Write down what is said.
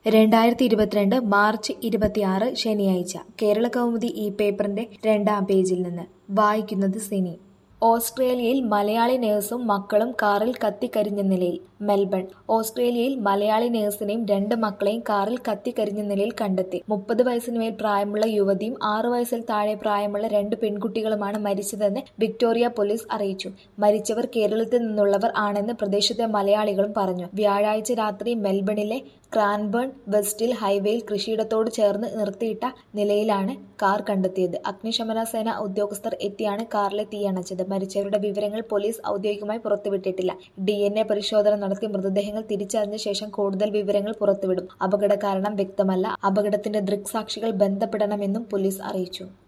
രണ്ടായിരത്തി ഇരുപത്തിരണ്ട് മാർച്ച് ഇരുപത്തിയാറ് ശനിയാഴ്ച കേരള കൗമുദി ഈ പേപ്പറിന്റെ രണ്ടാം പേജിൽ നിന്ന് വായിക്കുന്നത് സിനി ഓസ്ട്രേലിയയിൽ മലയാളി നേഴ്സും മക്കളും കാറിൽ കത്തിക്കരിഞ്ഞ നിലയിൽ മെൽബൺ ഓസ്ട്രേലിയയിൽ മലയാളി നേഴ്സിനെയും രണ്ട് മക്കളെയും കാറിൽ കത്തിക്കരിഞ്ഞ നിലയിൽ കണ്ടെത്തി മുപ്പത് വയസ്സിന് മേൽ പ്രായമുള്ള യുവതിയും ആറു വയസ്സിൽ താഴെ പ്രായമുള്ള രണ്ട് പെൺകുട്ടികളുമാണ് മരിച്ചതെന്ന് വിക്ടോറിയ പോലീസ് അറിയിച്ചു മരിച്ചവർ കേരളത്തിൽ നിന്നുള്ളവർ ആണെന്ന് പ്രദേശത്തെ മലയാളികളും പറഞ്ഞു വ്യാഴാഴ്ച രാത്രി മെൽബണിലെ ക്രാൻബേൺ വെസ്റ്റിൽ ഹൈവേയിൽ കൃഷിയിടത്തോട് ചേർന്ന് നിർത്തിയിട്ട നിലയിലാണ് കാർ കണ്ടെത്തിയത് അഗ്നിശമന സേന ഉദ്യോഗസ്ഥർ എത്തിയാണ് കാറിലെ തീയണച്ചത് മരിച്ചവരുടെ വിവരങ്ങൾ പോലീസ് ഔദ്യോഗികമായി പുറത്തുവിട്ടിട്ടില്ല ഡി എൻ എ പരിശോധന നടത്തി മൃതദേഹങ്ങൾ തിരിച്ചറിഞ്ഞ ശേഷം കൂടുതൽ വിവരങ്ങൾ പുറത്തുവിടും അപകട കാരണം വ്യക്തമല്ല അപകടത്തിന്റെ ദൃക്സാക്ഷികൾ ബന്ധപ്പെടണമെന്നും പോലീസ് അറിയിച്ചു